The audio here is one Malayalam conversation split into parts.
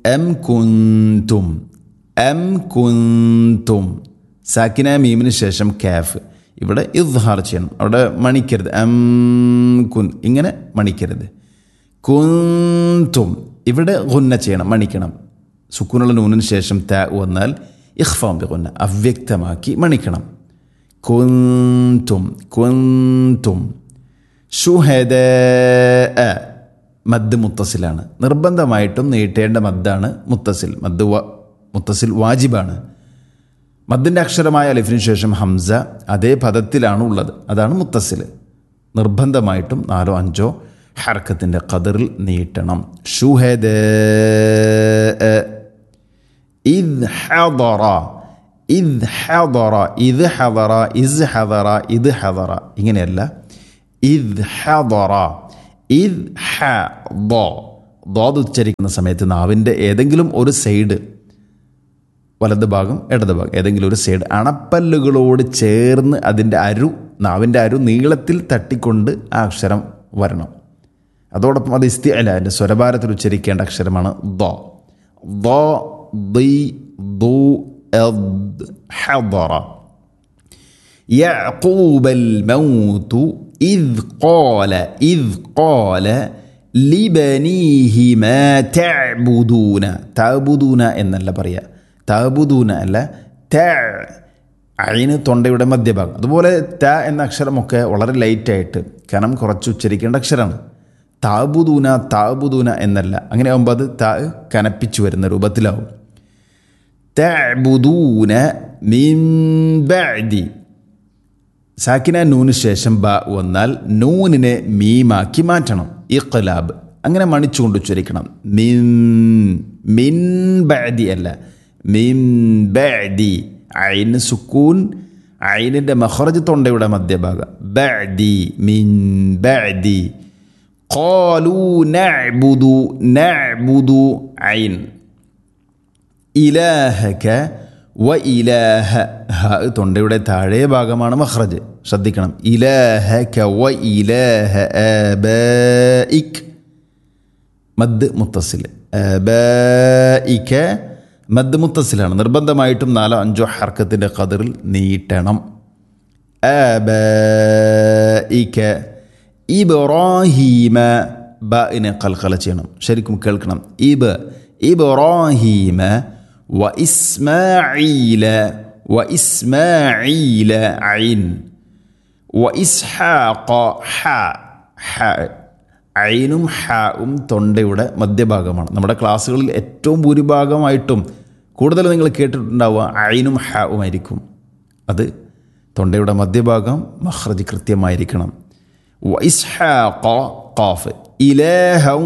എം കുന്തും എം കുന്തും സാക്കിന മീമിന് ശേഷം കാഫ് ഇവിടെ ഇദ്ഹാർ ചെയ്യണം അവിടെ മണിക്കരുത് എം കുൻ ഇങ്ങനെ മണിക്കരുത് കുന്തും ഇവിടെ ഗുന്ന ചെയ്യണം മണിക്കണം സുക്കൂനുള്ള നൂനിന് ശേഷം ത വന്നാൽ ഇഖ്ഫാം ബി ഗുന്ന അവ്യക്തമാക്കി മണിക്കണം കുന്തും കുന്തും ഷുഹദ മദ് മുത്തസിലാണ് നിർബന്ധമായിട്ടും നീട്ടേണ്ട മദ്ദാണ് മുത്തസിൽ മദ് വ മുത്തസിൽ വാജിബാണ് മദ്ദിൻ്റെ അക്ഷരമായ അലിഫിന് ശേഷം ഹംസ അതേ പദത്തിലാണ് ഉള്ളത് അതാണ് മുത്തസിൽ നിർബന്ധമായിട്ടും നാലോ അഞ്ചോ ഹർക്കത്തിൻ്റെ കതിറിൽ നീട്ടണം ഷുഹദ ഇദ് ഹദറ ഇദ് ഹദറ ഇത് ഹദറ ഇസ് ഹദറ ഇത് ഹദറ ഇങ്ങനെയല്ല ഇദ് ഹദറ ഇദ് ഹ ദോ ദോത് ഉച്ചരിക്കുന്ന സമയത്ത് നാവിൻ്റെ ഏതെങ്കിലും ഒരു സൈഡ് വലത് ഭാഗം ഇടത് ഭാഗം ഏതെങ്കിലും ഒരു സൈഡ് അണപ്പല്ലുകളോട് ചേർന്ന് അതിൻ്റെ അരു നാവിൻ്റെ അരു നീളത്തിൽ തട്ടിക്കൊണ്ട് ആ അക്ഷരം വരണം അതോടൊപ്പം അത് ഇസ്തി അല്ല അതിൻ്റെ സ്വരഭാരത്തിൽ ഉച്ചരിക്കേണ്ട അക്ഷരമാണ് ദോ ദോ ദി ദു എദ് ഹദറ يعقوب الموت إذ قال إذ قال لبنيه ما تعبدون تعبدون എന്നല്ല പറയുക താബുദൂന അല്ല ത അയിന് തൊണ്ടയുടെ മധ്യഭാഗം അതുപോലെ ത എന്ന അക്ഷരമൊക്കെ വളരെ ലൈറ്റായിട്ട് കനം കുറച്ച് ഉച്ചരിക്കേണ്ട അക്ഷരമാണ് താബുദൂന താബുദൂന എന്നല്ല അങ്ങനെ ആകുമ്പോൾ അത് ത കനപ്പിച്ചു വരുന്ന രൂപത്തിലാവും തബുദൂന മിംബി സാക്കിന നൂന് ശേഷം ബ വന്നാൽ നൂനിനെ മീമാക്കി മാറ്റണം ഇഖ്ലാബ് അങ്ങനെ മണിച്ചുകൊണ്ട് ഉച്ചരിക്കണം മിൻ മിൻ ബഅദി അല്ല മിൻ ബഅദി ഐന് സുക്കൂൻ ഐനിൻ്റെ മഹ്റജ് തൊണ്ടയുടെ മധ്യഭാഗം ബഅദി മിൻ ബഅദി قالوا نعبد نعبد عين ഇലാഹക വ ഇലാഹ ഹ തൊണ്ടയുടെ താഴെ ഭാഗമാണ് മഹ്റജ് ശ്രദ്ധിക്കണം ഇലാഹക വ ഇലാഹ ആബായിക് മദ് മുത്തസിൽ ആബായിക മദ് മുത്തസിലാണ് നിർബന്ധമായിട്ടും നാലോ അഞ്ചോ ഹർക്കത്തിൻ്റെ കതിറിൽ നീട്ടണം ആബായിക ഇബ്രാഹീമ ബിനെ കൽക്കല ചെയ്യണം ശരിക്കും കേൾക്കണം ഇബ് ഇബ്രാഹീമ വ ഇസ്മാഈല വ ഇസ്മാഈല ഐൻ വ ഇസ്ഹാഖ ഹ ഹ ഐനും ഹാവും തൊണ്ടയുടെ മധ്യഭാഗമാണ് നമ്മുടെ ക്ലാസ്സുകളിൽ ഏറ്റവും ഭൂരിഭാഗമായിട്ടും കൂടുതൽ നിങ്ങൾ കേട്ടിട്ടുണ്ടാവുക ഐനും ഹാവും ആയിരിക്കും അത് തൊണ്ടയുടെ മധ്യഭാഗം മഹ്റജ് കൃത്യമായിരിക്കണം വൈസ്ഹാഖ ഖാഫ് ഇലേഹം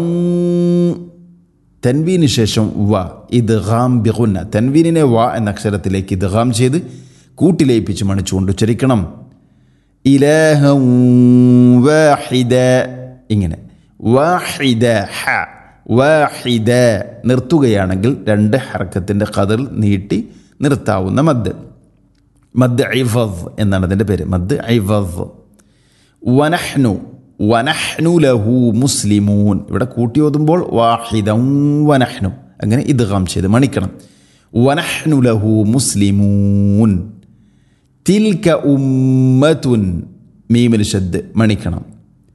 തൻവീന് ശേഷം വ ഇത് ഹാം ബിഗുന്ന തൻവീനിനെ വ എന്ന അക്ഷരത്തിലേക്ക് ഇത് ഹാം ചെയ്ത് കൂട്ടിലേപ്പിച്ച് മണിച്ചുകൊണ്ട് ഉച്ചരിക്കണം ഇലേഹം വാഹിദ ഇങ്ങനെ വാഹിദ ഹ വാഹിദ നിർത്തുകയാണെങ്കിൽ രണ്ട് ഹർക്കത്തിൻ്റെ കതിൽ നീട്ടി നിർത്താവുന്ന മദ് മദ് ഐഫദ് എന്നാണ് അതിൻ്റെ പേര് മദ് ഐഫദ് വനഹ്നു വനഹ്നു ലഹു മുസ്ലിമൂൻ ഇവിടെ കൂട്ടി ഓതുമ്പോൾ വാഹിദം വനഹ്നു അങ്ങനെ ഇദ്ഗാം ചെയ്ത് മണിക്കണം വനഹ്നു ലഹു മുസ്ലിമൂൻ തിൽക ഉമ്മത്തുൻ മീമിൽ ശദ് മണിക്കണം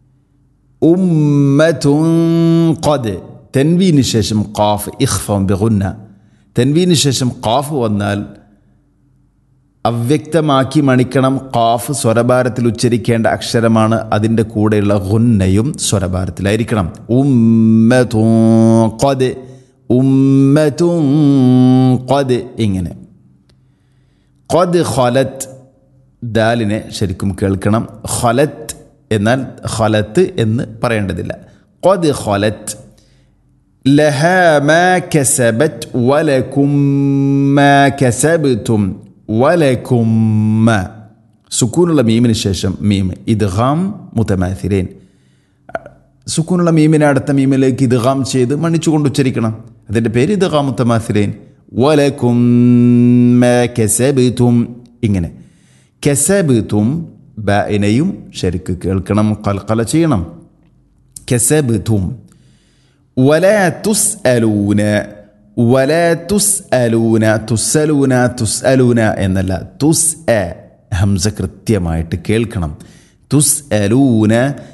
ഉമ്മത്തുൻ ഖദ് തെൻവീന് ശേഷം ഖാഫ് ഇഖ്ഫം ബിഗുന്ന തെൻവീന് ശേഷം ഖാഫ് വന്നാൽ അവ്യക്തമാക്കി മണിക്കണം ഖാഫ് സ്വരഭാരത്തിൽ ഉച്ചരിക്കേണ്ട അക്ഷരമാണ് അതിൻ്റെ കൂടെയുള്ള ഗുന്നയും സ്വരഭാരത്തിലായിരിക്കണം ഉമ്മതു ഖദ് ഉമ്മതു ഖദ് ഇങ്ങനെ ഖദ് ഖലത്ത് ദാലിനെ ശരിക്കും കേൾക്കണം ഖലത്ത് എന്നാൽ ഖലത്ത് എന്ന് പറയേണ്ടതില്ല ഖദ് ഖലത്ത് ലഹ മാ കസബത്ത് വലക്കും മാ കസബത്തും വലക്കുമ്മ സുക്കൂനുള്ള മീമിന് ശേഷം മീം ഇദ്ഗാം മുത്തമാഥിരേൻ സുക്കൂനുള്ള മീമിനെ അടുത്ത മീമിലേക്ക് ഇദ്ഗാം ചെയ്ത് മണിച്ചുകൊണ്ട് ഉച്ചരിക്കണം അതിൻ്റെ പേര് ഇദ്ഗാം മുത്തമാഥിരേൻ വലക്കുമ്മ കെസബിത്തും ഇങ്ങനെ കെസബിത്തും ബായിനെയും ശരിക്ക് കേൾക്കണം കൽക്കല ചെയ്യണം കെസബിത്തും വല തുസ് അലൂന വല തുസ് അലൂന തുസ്സലൂന തുസ് അലൂന എന്നല്ല തുസ് എ ഹംസ കൃത്യമായിട്ട് കേൾക്കണം തുസ് അലൂന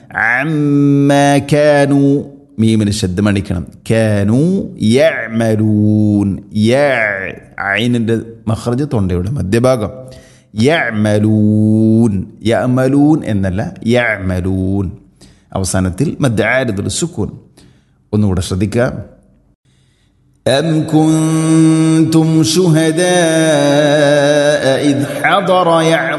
കാനു മീമിന് ശബ്ദമണിക്കണം കാനു യഅമലൂൻ യ ഐനിൻ്റെ മഖ്റജ് തൊണ്ടയുടെ മധ്യഭാഗം യഅമലൂൻ യഅമലൂൻ എന്നല്ല യഅമലൂൻ അവസാനത്തിൽ മദ്ദാരിദുൽ സുക്കൂൻ ഒന്നുകൂടെ ശ്രദ്ധിക്കുക أم كنتم شهداء إذ حضر يعقوب